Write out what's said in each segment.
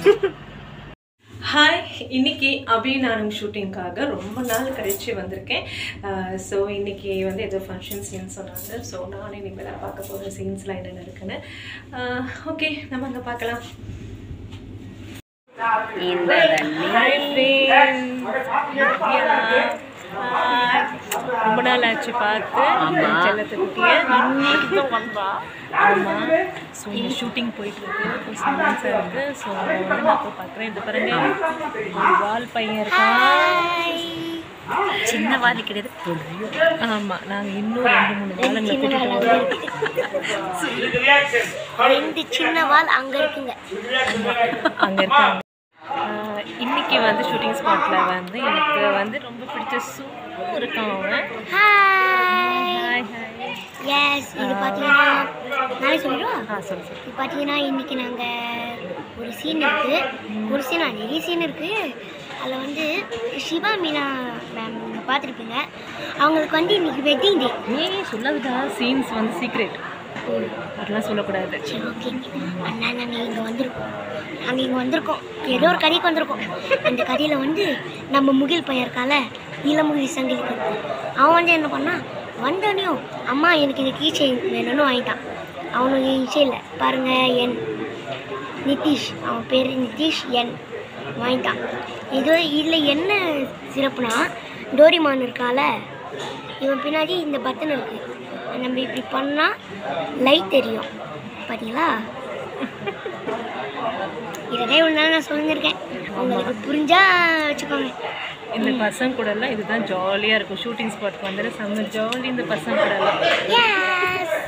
Hi இன்னைக்கு அபி நானும் ஷூட்டிங்காக ரொம்ப நாள் கழிச்சு வந்திருக்கேன் ஸோ இன்னைக்கு வந்து ஏதோ ஃபங்க்ஷன் சீன் சொன்னாங்க ஸோ நானும் இனிமேல் தான் பார்க்க போகிற சீன்ஸ்லாம் என்னென்ன இருக்குன்னு ஓகே நம்ம அங்கே பார்க்கலாம் இந்த ஹாய் ரொம்ப நாள் ஆச்சு பார்த்து ஆமா. செல்லத்தை குட்டிய இன்னைக்கு தான் வந்தா ஆமாம் ஸோ இங்கே ஷூட்டிங் போயிட்டு இருக்கு ஒரு சீன்ஸாக இருக்கு ஸோ வந்து நான் போய் பார்க்குறேன் இது பாருங்க ஒரு வால் பையன் இருக்கான் சின்ன வாதி கிடையாது பெரிய ஆமாம் நாங்கள் இன்னும் ரெண்டு மூணு வாழங்களை கூட்டிட்டு வரோம் ரெண்டு சின்ன வால் அங்க இருக்குங்க அங்கே இருக்காங்க ஆஹ் இன்னைக்கு வந்து ஷூட்டிங் ஸ்பாட்டில் வந்து எனக்கு வந்து ரொம்ப பிடிச்ச சூ இருக்கான் அவன் ஹாய் ஹாய் ஹாய் எஸ் இது பார்த்தீங்கன்னா நானே சொல்லிடுவா ஆ சொல்லு சொல்லு இது பார்த்தீங்கன்னா இன்னைக்கு நாங்கள் ஒரு சீன் இருக்கு ஒரு சீன் நிறைய சீன் இருக்கு அதில் வந்து சிவா மீனா மேம் நீங்கள் பார்த்துருப்பீங்க அவங்களுக்கு வந்து இன்னைக்கு வெட்டிங் டே ஏன் சொல்லாதுடா சீன்ஸ் வந்து சீக்ரெட் அதெல்லாம் சொல்லக்கூடாது சரி ஓகே அண்ணா நாங்கள் இங்கே வந்திருக்கோம் நாங்கள் இங்கே வந்திருக்கோம் ஏதோ ஒரு கதைக்கு வந்திருக்கோம் அந்த கதையில் வந்து நம்ம முகில் பையன் இருக்கால இளமுகில் சங்கிலிக்கு அவன் வந்து என்ன பண்ணான் வந்தோடனையும் அம்மா எனக்கு இந்த கீ செயின் வேணும்னு வாங்கிட்டான் அவனுக்கு இச்சை இல்லை பாருங்க என் நிதிஷ் அவன் பேர் நிதிஷ் என் வாங்கிட்டான் இது இதில் என்ன சிறப்புனா டோரிமான் இருக்கால இவன் பின்னாடி இந்த பட்டன் இருக்கு நம்ம இப்படி பண்ணால் லைட் தெரியும் பார்த்தீங்களா இதெல்லாம் இவ்வளோ நாள் நான் சொல்லியிருக்கேன் உங்களுக்கு புரிஞ்சா வச்சுக்கோங்க இந்த பசங்க கூட எல்லாம் இதுதான் ஜாலியாக இருக்கும் ஷூட்டிங் ஸ்பாட்க்கு வந்துட்டு செம்ம ஜாலி இந்த பசங்க கூட எல்லாம் எஸ்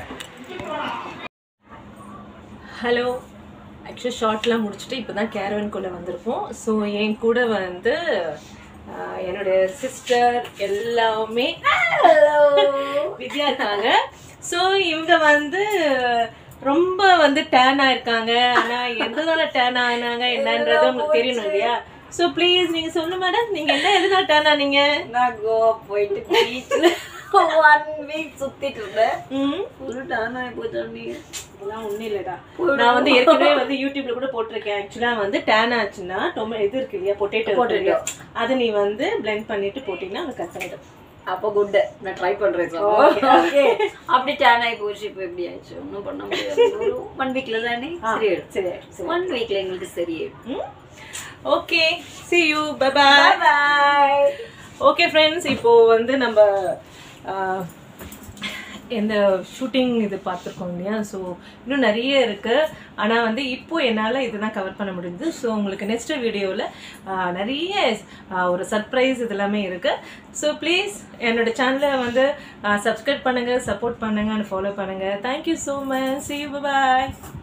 ஹலோ ஆக்சுவலி ஷார்ட்லாம் முடிச்சுட்டு இப்போ தான் கேரவன்குள்ளே வந்திருக்கோம் ஸோ என் கூட வந்து ஆஹ், என்னுடைய சிஸ்டர் எல்லாமே வித்யா இருக்காங்க ஸோ இவங்க வந்து ரொம்ப வந்து டேன் ஆயிருக்காங்க ஆனால் எதனால டேன் ஆனாங்க என்னன்றது உங்களுக்கு தெரியணும் இல்லையா ஸோ ப்ளீஸ் நீங்கள் சொல்லு மேடம் நீங்கள் என்ன எதனால டேன் ஆனீங்க நான் கோவா போயிட்டு பீச்சில் ஒன் வீக் சுத்திட்டு இருந்தேன் ம் ஃபுல் டான் ஆகி போச்சு அதெல்லாம் ஒன்றும் இல்லைடா நான் வந்து ஏற்கனவே வந்து யூடியூப்ல கூட போட்டிருக்கேன் ஆக்சுவலா வந்து டேன் ஆச்சுன்னா டொமே இது இருக்கு இல்லையா பொட்டேட்டோ Potato. அதை நீ வந்து பிளெண்ட் பண்ணிட்டு போட்டீங்கன்னா அது கட் ஆயிடும் அப்போ குட் நான் ட்ரை பண்றேன் Okay, ஓகே அப்படி டேன் ஆகி போச்சு இப்போ எப்படி ஆயிடுச்சு ஒன்றும் பண்ண முடியாது ஒன் வீக்ல தானே சரியாயிடும் சரி சரி ஒன் வீக்ல எங்களுக்கு சரியாயிடும் okay see you bye bye bye okay friends இப்போ வந்து நம்ம ஆஹ், இந்த ஷூட்டிங் இது பார்த்துருக்கோம் இல்லையா ஸோ இன்னும் நிறைய இருக்கு ஆனால் வந்து இப்போ என்னால் இதுதான் கவர் பண்ண முடியுது ஸோ உங்களுக்கு நெக்ஸ்ட் வீடியோவில் நிறைய ஆஹ், ஒரு சர்ப்ரைஸ் இதெல்லாமே இருக்கு ஸோ ப்ளீஸ் என்னோட சேனலை வந்து சப்ஸ்கிரைப் பண்ணுங்க சப்போர்ட் பண்ணுங்க அண்ட் ஃபாலோ பண்ணுங்க thank you so much see you bye